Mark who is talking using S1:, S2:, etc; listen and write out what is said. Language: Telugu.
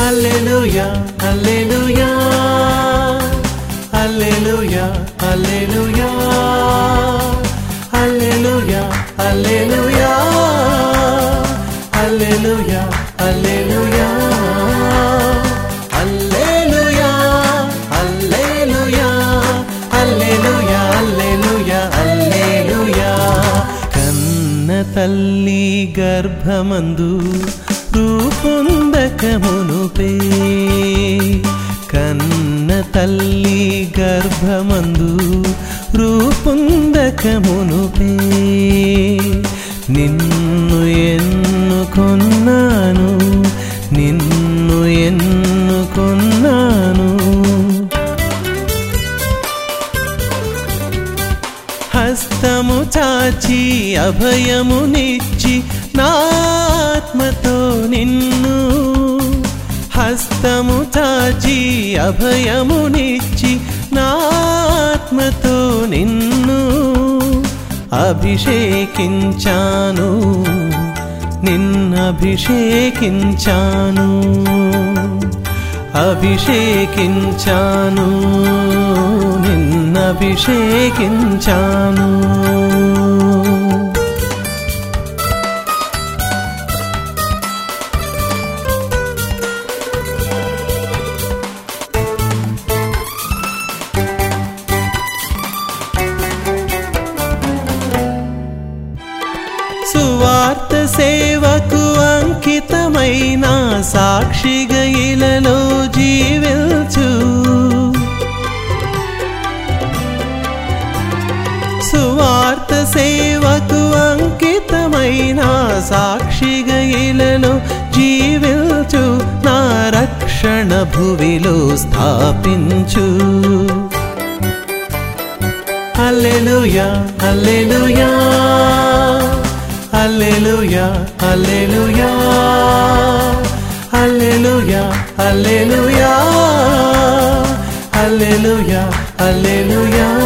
S1: హల్లెలూయా హల్లెలూయా హల్లెలూయా హల్లెలూయా హల్లెలూయా హల్లెలూయా హల్లెలూయా హల్లెలూయా హల్లెలూయా హల్లెలూయా హల్లెలూయా హల్లెలూయా హల్లెలూయా కన్న తల్లి గర్భమందు రూపొందకమునుపే కన్న తల్లి గర్భమందు రూపొందకమునుపే నిన్ను ఎన్నుకొన్నాను నిన్ను ఎన్నుకొన్నాను హస్తము చాచి అభయమునిచ్చి నాత్మతో నిన్ను హస్తము చాచి అభయమునిచ్చి నాత్మతో నిన్ను అభిషేకించాను నిన్నభిషేకించాను అభిషేకించాను నిన్నభిషేకించాను సువార్త సేవకు అంకితమైన సాక్షిగా ఇలలో జీవించు సువార్త సేవకు అంకితమైన సాక్షిగా ఇలలో జీవించు నా రక్షణ భువిలో స్థాపించు హల్లెలూయా హల్లెలూయా హల్లెలూయా హల్లెలూయా హల్లెలూయా హల్లెలూయా హల్లెలూయా హల్లెలూయా